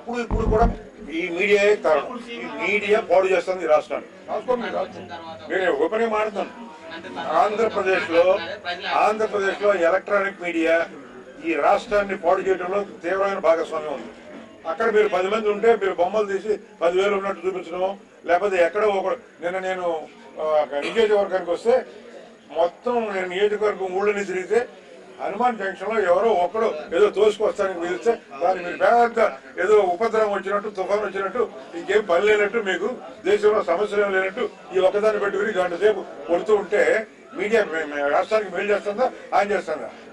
అప్పుడు ఇప్పుడు కూడా ఈ మీడియా కారణం ఈ మీడియా పాడు చేస్తుంది ఈ రాష్ట్రాన్ని రాసుకోండి మీరు రాసుకోండి. నేను ఓపెన్ మాట్లాడుతాను ఆంధ్రప్రదేశ్ లో ఆంధ్రప్రదేశ్ లో ఎలక్ట్రానిక్ మీడియా ఈ రాష్ట్రాన్ని పాడు చేయడంలో తీవ్రమైన భాగస్వామ్యం ఉంది అక్కడ మీరు పది మంది ఉంటే మీరు బొమ్మలు తీసి పదివేలు ఉన్నట్టు చూపించడం లేకపోతే ఎక్కడో ఒక నిన్న నేను ఆ, నియోజకవర్గానికి వస్తే మొత్తం నేను నియోజకవర్గం ఊళ్ళని తిరిగితే హనుమాన్ జంక్షన్ లో ఎవరో ఒకడు ఏదో తోసుకొస్తానని పిలిస్తే దాన్ని మీరు పెద్ద ఏదో ఉపద్రవం వచ్చినట్టు తుఫాన్ వచ్చినట్టు ఇంకేం పని లేనట్టు మీకు దేశంలో సమస్యలు ఏం లేనట్టు ఈ ఒక్కదాన్ని పెట్టుకుని గంట సేపు కొడుతూ ఉంటే మీడియా మే- మే- రాష్ట్రానికి మేలు చేస్తుందా ఆయన చేస్తుందా